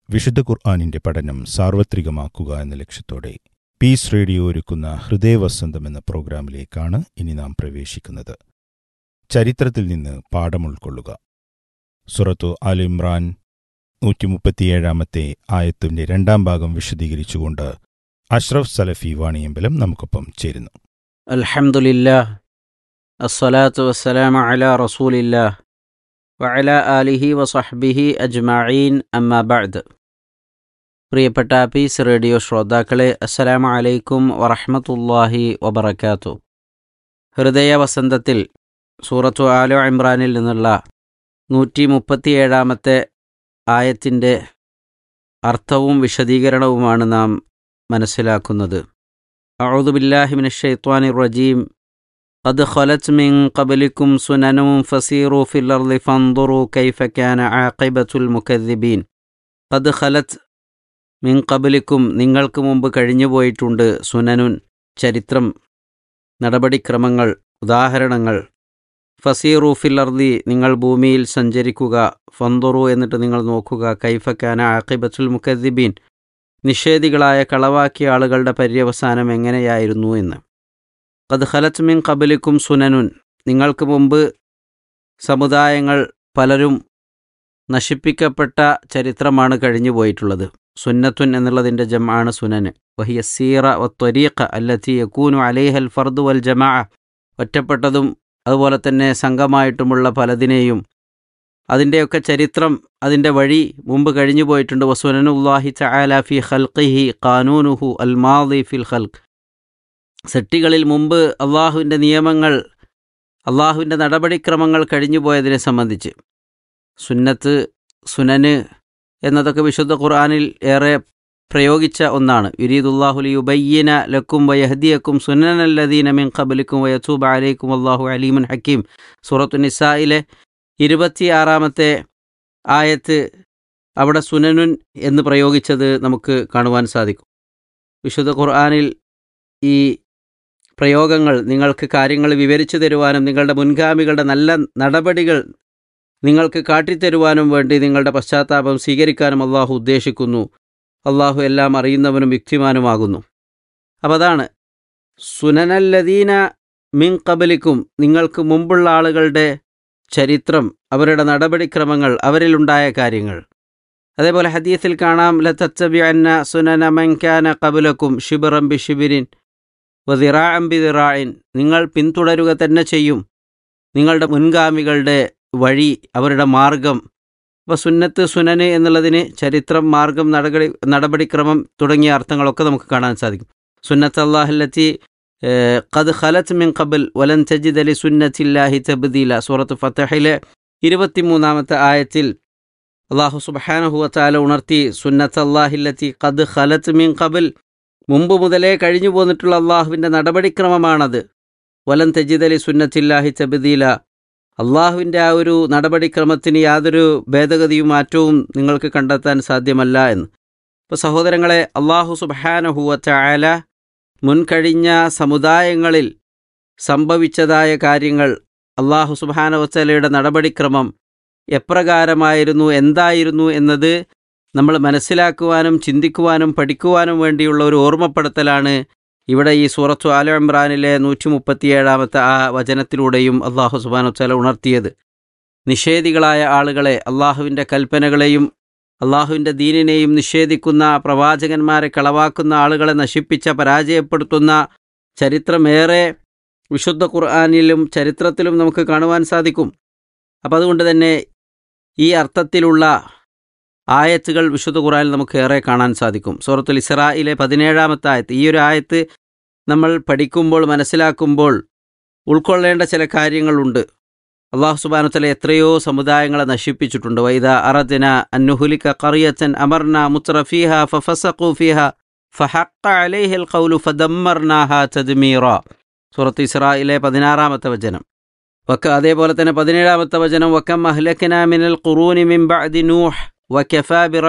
വിശുദ്ധ ഖുർആാനിന്റെ പഠനം സാർവത്രികമാക്കുക എന്ന ലക്ഷ്യത്തോടെ പീസ് റേഡിയോ ഒരുക്കുന്ന ഹൃദയവസന്തം എന്ന പ്രോഗ്രാമിലേക്കാണ് ഇനി നാം പ്രവേശിക്കുന്നത് ചരിത്രത്തിൽ നിന്ന് പാഠം ഉൾക്കൊള്ളുക സുറത്തു അൽ ഇമ്രാൻ നൂറ്റി മുപ്പത്തിയേഴാമത്തെ ആയത്തിന്റെ രണ്ടാം ഭാഗം വിശദീകരിച്ചുകൊണ്ട് അഷ്റഫ് സലഫി വാണിയമ്പലം നമുക്കൊപ്പം ചേരുന്നു الحمد لله الصلاة والسلام على رسول الله وعلى آله وصحبه أجمعين أما بعد പ്രിയപ്പെട്ട പീസ് റേഡിയോ ശ്രോതാക്കളെ അസ്സലാമു അലൈക്കും വറഹ്മത്തുള്ളാഹി വബറകാത്തു ഹൃദയ വസന്തത്തിൽ സൂറത്തു ആലോ ഇമ്രാനിൽ നിന്നുള്ള നൂറ്റി മുപ്പത്തിയേഴാമത്തെ ആയത്തിൻ്റെ അർത്ഥവും വിശദീകരണവുമാണ് നാം മനസ്സിലാക്കുന്നത് أعوذ بالله من الشيطان الرجيم قد خلت من قبلكم سنن فسيروا في الأرض فانظروا كيف كان عاقبة المكذبين قد خلت മിൻ കബലിക്കും നിങ്ങൾക്ക് മുമ്പ് കഴിഞ്ഞുപോയിട്ടുണ്ട് സുനനുൻ ചരിത്രം നടപടിക്രമങ്ങൾ ഉദാഹരണങ്ങൾ ഫസീറു ഫില്ലർദി നിങ്ങൾ ഭൂമിയിൽ സഞ്ചരിക്കുക ഫന്തുറു എന്നിട്ട് നിങ്ങൾ നോക്കുക കൈഫക്കാന ആഖിബത്തുൽ മുക്കദ്ദിബീൻ നിഷേധികളായ കളവാക്കിയ ആളുകളുടെ പര്യവസാനം എങ്ങനെയായിരുന്നു എന്ന് കത് ഖലത്ത് മിൻ കബലിക്കും സുനനുൻ നിങ്ങൾക്ക് മുമ്പ് സമുദായങ്ങൾ പലരും നശിപ്പിക്കപ്പെട്ട ചരിത്രമാണ് കഴിഞ്ഞു പോയിട്ടുള്ളത് സുന്നത്തുൻ എന്നുള്ളതിൻ്റെ ജമാണ് സുനന് വഹിയ സീറ വ ത്വരീഖ അല്ലത്തി യക്കൂനു അലൈഹൽ ഫർദു വൽ ജമാ ഒറ്റപ്പെട്ടതും അതുപോലെ തന്നെ സംഘമായിട്ടുമുള്ള പലതിനെയും അതിൻ്റെയൊക്കെ ചരിത്രം അതിൻ്റെ വഴി മുമ്പ് കഴിഞ്ഞു പോയിട്ടുണ്ട് വസുനനുല്ലാഹി ചായാല ഫി ഖൽഖിഹി ഖാനൂനുഹു അൽ മാദി ഫിൽ ഖൽഖ് സെട്ടികളിൽ മുമ്പ് അള്ളാഹുവിൻ്റെ നിയമങ്ങൾ അള്ളാഹുവിൻ്റെ നടപടിക്രമങ്ങൾ കഴിഞ്ഞു പോയതിനെ സംബന്ധിച്ച് സുന്നത്ത് സുനന് എന്നതൊക്കെ വിശുദ്ധ ഖുർആാനിൽ ഏറെ പ്രയോഗിച്ച ഒന്നാണ് യുരീദുല്ലാഹുലി യുബയ്യന ലക്കും വയഹദിയക്കും സുനനല്ലദീന മിൻ ഖബലിക്കും വയത്തൂബ അലൈക്കും അള്ളാഹു അലീമുൻ ഹക്കീം സൂറത്തു നിസായിലെ ഇരുപത്തിയാറാമത്തെ ആയത്ത് അവിടെ സുനനുൻ എന്ന് പ്രയോഗിച്ചത് നമുക്ക് കാണുവാൻ സാധിക്കും വിശുദ്ധ ഖുർആാനിൽ ഈ പ്രയോഗങ്ങൾ നിങ്ങൾക്ക് കാര്യങ്ങൾ വിവരിച്ചു തരുവാനും നിങ്ങളുടെ മുൻഗാമികളുടെ നല്ല നടപടികൾ നിങ്ങൾക്ക് കാട്ടിത്തരുവാനും വേണ്ടി നിങ്ങളുടെ പശ്ചാത്താപം സ്വീകരിക്കാനും അള്ളാഹു ഉദ്ദേശിക്കുന്നു അള്ളാഹു എല്ലാം അറിയുന്നവനും യുക്തിമാനുമാകുന്നു അപ്പം അതാണ് സുനനല്ലദീന മിൻ കബലിക്കും നിങ്ങൾക്ക് മുമ്പുള്ള ആളുകളുടെ ചരിത്രം അവരുടെ നടപടിക്രമങ്ങൾ അവരിലുണ്ടായ കാര്യങ്ങൾ അതേപോലെ ഹദീസിൽ കാണാം ലത്തച്ചബി അന്ന സുനന മൻകാന കബലക്കും ഷിബിറം ബി ഷിബിരിൻ വതിറാം ബി ദിറായിൻ നിങ്ങൾ പിന്തുടരുക തന്നെ ചെയ്യും നിങ്ങളുടെ മുൻഗാമികളുടെ വഴി അവരുടെ മാർഗം അപ്പോൾ സുന്നത്ത് സുനന് എന്നുള്ളതിന് ചരിത്രം മാർഗം നടപടി നടപടിക്രമം തുടങ്ങിയ അർത്ഥങ്ങളൊക്കെ നമുക്ക് കാണാൻ സാധിക്കും സുന്നത്ത് അള്ളാഹല്ലത്തി ഖദ് ഖലത്ത് മിൻ ഖബൽ വലൻ തജിദ് അലി സുന്നത്തില്ലാഹി തബ്ദീല സൂറത്ത് ഫത്തഹിലെ ഇരുപത്തിമൂന്നാമത്തെ ആയത്തിൽ അള്ളാഹു സുബഹാനഹുവത്താല ഉണർത്തി സുന്നത്ത് അള്ളാഹില്ലത്തി ഖദ് ഖലത്ത് മിൻ ഖബൽ മുമ്പ് മുതലേ കഴിഞ്ഞു പോന്നിട്ടുള്ള അള്ളാഹുവിൻ്റെ നടപടിക്രമമാണത് വലൻ തജിദ് അലി സുന്നത്തില്ലാഹി തബ്ദീല അള്ളാഹുവിൻ്റെ ആ ഒരു നടപടിക്രമത്തിന് യാതൊരു ഭേദഗതിയും മാറ്റവും നിങ്ങൾക്ക് കണ്ടെത്താൻ സാധ്യമല്ല എന്ന് ഇപ്പോൾ സഹോദരങ്ങളെ അള്ളാഹു സുബഹാനഹുവല മുൻകഴിഞ്ഞ സമുദായങ്ങളിൽ സംഭവിച്ചതായ കാര്യങ്ങൾ അള്ളാഹു സുബാനവത്തലയുടെ നടപടിക്രമം എപ്രകാരമായിരുന്നു എന്തായിരുന്നു എന്നത് നമ്മൾ മനസ്സിലാക്കുവാനും ചിന്തിക്കുവാനും പഠിക്കുവാനും വേണ്ടിയുള്ള ഒരു ഓർമ്മപ്പെടുത്തലാണ് ഇവിടെ ഈ സൂറത്തു ആല ഇമ്രാനിലെ നൂറ്റി മുപ്പത്തിയേഴാമത്തെ ആ വചനത്തിലൂടെയും അള്ളാഹു സുബാനുത്തല ഉണർത്തിയത് നിഷേധികളായ ആളുകളെ അള്ളാഹുവിൻ്റെ കൽപ്പനകളെയും അള്ളാഹുവിൻ്റെ ദീനിനെയും നിഷേധിക്കുന്ന പ്രവാചകന്മാരെ കളവാക്കുന്ന ആളുകളെ നശിപ്പിച്ച പരാജയപ്പെടുത്തുന്ന ചരിത്രമേറെ വിശുദ്ധ ഖുർആാനിലും ചരിത്രത്തിലും നമുക്ക് കാണുവാൻ സാധിക്കും അപ്പം അതുകൊണ്ട് തന്നെ ഈ അർത്ഥത്തിലുള്ള ആയത്തുകൾ വിശുദ്ധ ഖുറാനിൽ നമുക്ക് ഏറെ കാണാൻ സാധിക്കും സൂറത്തുൽ ഇസ്രായിലെ പതിനേഴാമത്തെ ആയത്ത് ഈ ഒരു ആയത്ത് നമ്മൾ പഠിക്കുമ്പോൾ മനസ്സിലാക്കുമ്പോൾ ഉൾക്കൊള്ളേണ്ട ചില കാര്യങ്ങളുണ്ട് അള്ളാഹു സുബാനുത്തല എത്രയോ സമുദായങ്ങളെ നശിപ്പിച്ചിട്ടുണ്ട് വൈദ അറദിന അന്നുഹുലിക കറിയച്ചൻ അമർന മുത്രഫീഹ ഫഫസഖു ഫീഹ ഫഹഖ അലൈഹിൽ ഖൗലു ഫദമ്മർനാഹ തദ്മീറ സൂറത്ത് ഇസ്രായിലെ പതിനാറാമത്തെ വചനം വക്ക അതേപോലെ തന്നെ പതിനേഴാമത്തെ വചനം വക്കം അഹ്ലക്കന മിനൽ ഖുറൂനി മിൻ ബഅദി നൂഹ് വകഫാ